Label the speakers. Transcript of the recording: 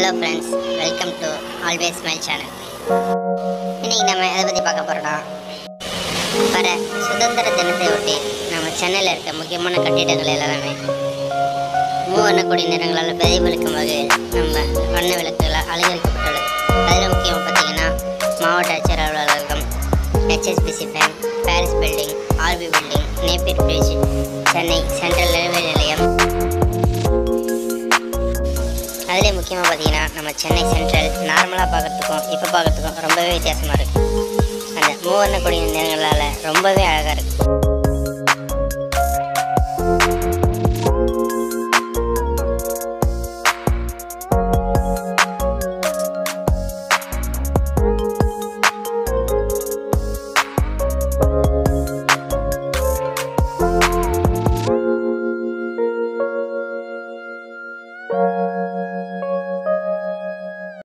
Speaker 1: hello friends welcome to always smile channel இன்னைக்கு நம்ம எதை பற்றி பார்க்க போகிறோம்னா வர சுதந்திர தினத்தை ஒட்டி நம்ம சென்னையில் இருக்க முக்கியமான கட்டிடங்கள் எல்லாமே மூவர்ண கொடி நிறங்களால் பிரதிபலிக்கும் வகையில் நம்ம வண்ண விளக்குகளால் அலங்கரிக்கப்பட்டுள்ளது அதில் முக்கியமாக பார்த்தீங்கன்னா மாவட்ட ஆட்சியர் அலுவலகம் HSBC bank Parrys building RB building Napier bridge Chennai central railway நிலையம் அதிலே முக்கியமாக பார்த்தீங்கன்னா நம்ம சென்னை சென்ட்ரல் நார்மலாக பார்க்கறதுக்கும் இப்போ பார்க்கறதுக்கும் ரொம்பவே வித்தியாசமாக இருக்குது அந்த மூவர்ண கொடி நிறங்களால் ரொம்பவே அழகாக இருக்குது